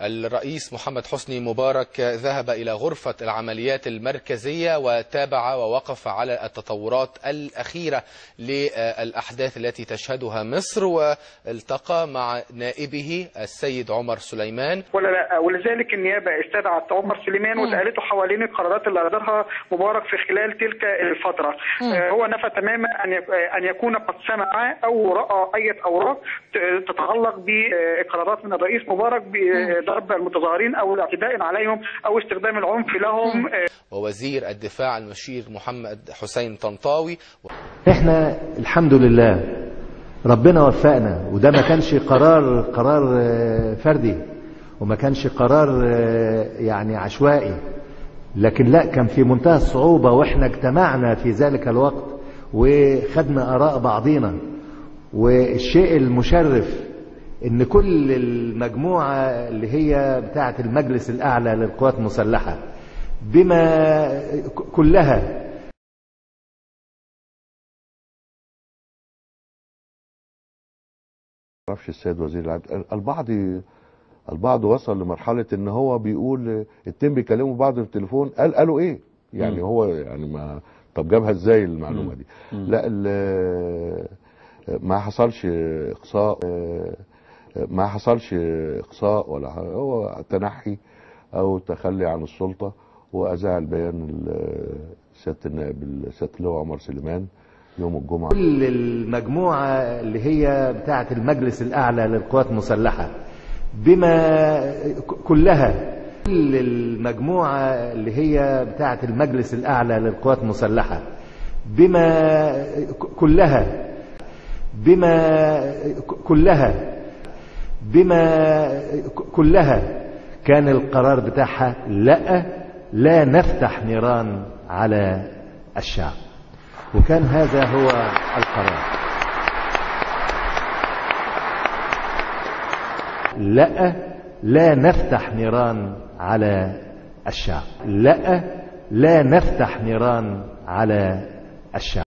الرئيس محمد حسني مبارك ذهب إلى غرفة العمليات المركزية وتابع ووقف على التطورات الأخيرة للأحداث التي تشهدها مصر والتقى مع نائبه السيد عمر سليمان ولا لا ولذلك النيابه استدعت عمر سليمان وسالته حوالين القرارات اللي اصدرها مبارك في خلال تلك الفتره آه، هو نفى تماما ان يك- آه، ان يكون قد سمع او راى اي اوراق ت- تتعلق بقرارات من الرئيس مبارك بضرب المتظاهرين او الاعتداء عليهم او استخدام العنف لهم آه، ووزير الدفاع المشير محمد حسين طنطاوي احنا الحمد لله ربنا وفقنا وده ما كانش قرار قرار آه، فردي وما كانش قرار آه، يعني عشوائي لكن لا كان في منتهى الصعوبة واحنا اجتمعنا في ذلك الوقت وخدنا آراء بعضينا والشيء المشرف ان كل المجموعة اللي هي بتاعة المجلس الأعلى للقوات المسلحة بما كلها معرفش السيد وزير العدل البعض البعض وصل لمرحله ان هو بيقول اتنين بيكلموا بعض في التليفون قال قالوا ايه يعني مم. هو يعني ما طب جابها ازاي المعلومه دي لا ال- ما حصلش اقصاء ما حصلش اقصاء ولا ح- هو تنحي او تخلي عن السلطه واذاع البيان ال- سياده النائب سياده اللواء عمر سليمان يوم الجمعه كل المجموعة اللي هي بتاعة المجلس الأعلى للقوات المسلحة بما كلها كل المجموعة اللي هي بتاعة المجلس الأعلى للقوات المسلحة بما كلها بما كلها بما كلها كان القرار بتاعها لا لا نفتح نيران على الشعب وكان هذا هو القرار لا لا نفتح نيران على الشعب لا لا نفتح نيران على الشعب